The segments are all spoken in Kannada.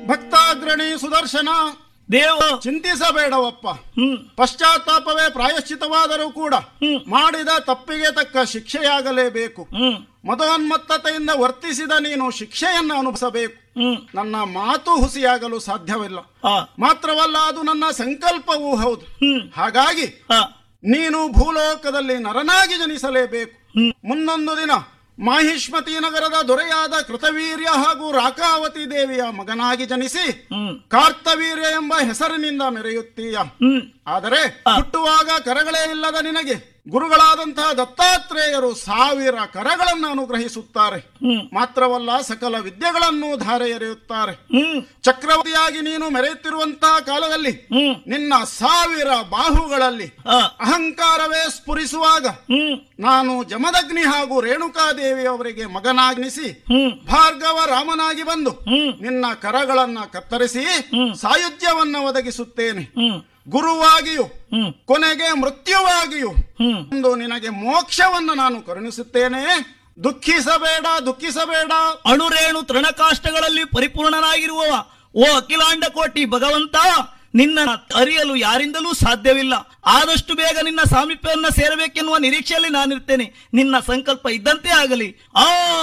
ಭಕ್ತಾಗ್ರಣಿ ಸುದರ್ಶನ ದೇವ ಚಿಂತಿಸಬೇಡವಪ್ಪ ಹ್ಮ್ ಪಶ್ಚಾತ್ತಾಪವೇ ಪ್ರಾಯಶ್ಚಿತವಾದರೂ ಕೂಡ ಹ್ಮ್. ಮಾಡಿದ ತಪ್ಪಿಗೆ ತಕ್ಕ ಶಿಕ್ಷೆಯಾಗಲೇಬೇಕು ಹ್ಮ್ ಮದೋನ್ಮತ್ತತೆಯಿಂದ ವರ್ತಿಸಿದ ನೀನು ಶಿಕ್ಷೆಯನ್ನು ಅನುಭವಿಸಬೇಕು ಹ್ಮ್ ನನ್ನ ಮಾತು ಹುಸಿಯಾಗಲು ಸಾಧ್ಯವಿಲ್ಲ ಆ ಮಾತ್ರವಲ್ಲ ಅದು ನನ್ನ ಸಂಕಲ್ಪವೂ ಹೌದು ಹ್ಮ್ ಹಾಗಾಗಿ ಆ ನೀನು ಭೂಲೋಕದಲ್ಲಿ ನರನಾಗಿ ಜನಿಸಲೇಬೇಕು ಹ್ಮ್. ಮುಂದೊಂದು ದಿನ ಮಾಹಿಷ್ಮತಿ ನಗರದ ದೊರೆಯಾದ ಕೃತವೀರ್ಯ ಹಾಗೂ ರಾಕಾವತಿ ದೇವಿಯ ಮಗನಾಗಿ ಜನಿಸಿ ಹ್ಮ್ ಕಾರ್ತವೀರ್ಯ ಎಂಬ ಹೆಸರಿನಿಂದ ಮೆರೆಯುತ್ತೀಯ ಹ್ಮ್ ಆದರೆ ಹುಟ್ಟುವಾಗ ಕರಗಳೇ ಇಲ್ಲದ ನಿನಗೆ ಗುರುಗಳಾದಂತಹ ದತ್ತಾತ್ರೇಯರು ಸಾವಿರ ಕರಗಳನ್ನು ಅನುಗ್ರಹಿಸುತ್ತಾರೆ ಹ್ಮ್ ಮಾತ್ರವಲ್ಲ ಸಕಲ ವಿದ್ಯೆಗಳನ್ನು ಧಾರೆ ಎರೆಯುತ್ತಾರೆ ಹ್ಮ್ ಚಕ್ರವರ್ತಿಯಾಗಿ ನೀನು ಮೆರೆಯುತ್ತಿರುವಂತಹ ಕಾಲದಲ್ಲಿ ಹ್ಮ್ ನಿನ್ನ ಸಾವಿರ ಬಾಹುಗಳಲ್ಲಿ ಆ ಅಹಂಕಾರವೇ ಸ್ಫುರಿಸುವಾಗ ಹ್ಮ್ ನಾನು ಜಮದಗ್ನಿ ಹಾಗೂ ರೇಣುಕಾದೇವಿಯವರಿಗೆ ಮಗನಾಗ್ನಿಸಿ ಹ್ಮ್ ಭಾರ್ಗವ ರಾಮನಾಗಿ ಬಂದು ಹ್ಮ್ ನಿನ್ನ ಕರಗಳನ್ನ ಕತ್ತರಿಸಿ ಸಾಯುಜ್ಯವನ್ನ ಒದಗಿಸುತ್ತೇನೆ ಹ್ಮ್ ಗುರುವಾಗಿಯೂ ಹ್ಮ್ ಕೊನೆಗೆ ಮೃತ್ಯುವಾಗಿಯೂ ಹ್ಮ್ ಒಂದು ನಿನಗೆ ಮೋಕ್ಷವನ್ನು ನಾನು ಕರುಣಿಸುತ್ತೇನೆ ದುಃಖಿಸಬೇಡ ದುಃಖಿಸಬೇಡ ಅಣುರೇಣು ತೃಣಕಾಷ್ಟಗಳಲ್ಲಿ ಪರಿಪೂರ್ಣನಾಗಿರುವವ ಓ ಅಖಿಲಾಂಡ ಕೋಟಿ ಭಗವಂತ ನಿನ್ನ ಅರಿಯಲು ಯಾರಿಂದಲೂ ಸಾಧ್ಯವಿಲ್ಲ ಆದಷ್ಟು ಬೇಗ ನಿನ್ನ ಸಾಮೀಪ್ಯವನ್ನ ಸೇರಬೇಕೆನ್ನುವ ನಿರೀಕ್ಷೆಯಲ್ಲಿ ನಾನಿರ್ತೇನೆ ನಿನ್ನ ಸಂಕಲ್ಪ ಇದ್ದಂತೆ ಆಗಲಿ ಆ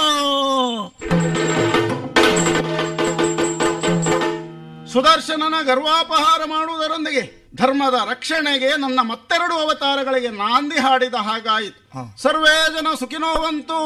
ಸುದರ್ಶನನ ಗರ್ವಾಪಹಾರ ಮಾಡುವುದರೊಂದಿಗೆ ಧರ್ಮದ ರಕ್ಷಣೆಗೆ ನನ್ನ ಮತ್ತೆರಡು ಅವತಾರಗಳಿಗೆ ನಾಂದಿ ಹಾಡಿದ ಹಾಗಾಯಿತು ಸರ್ವೇ ಜನ ಸುಖಿನೋವಂತು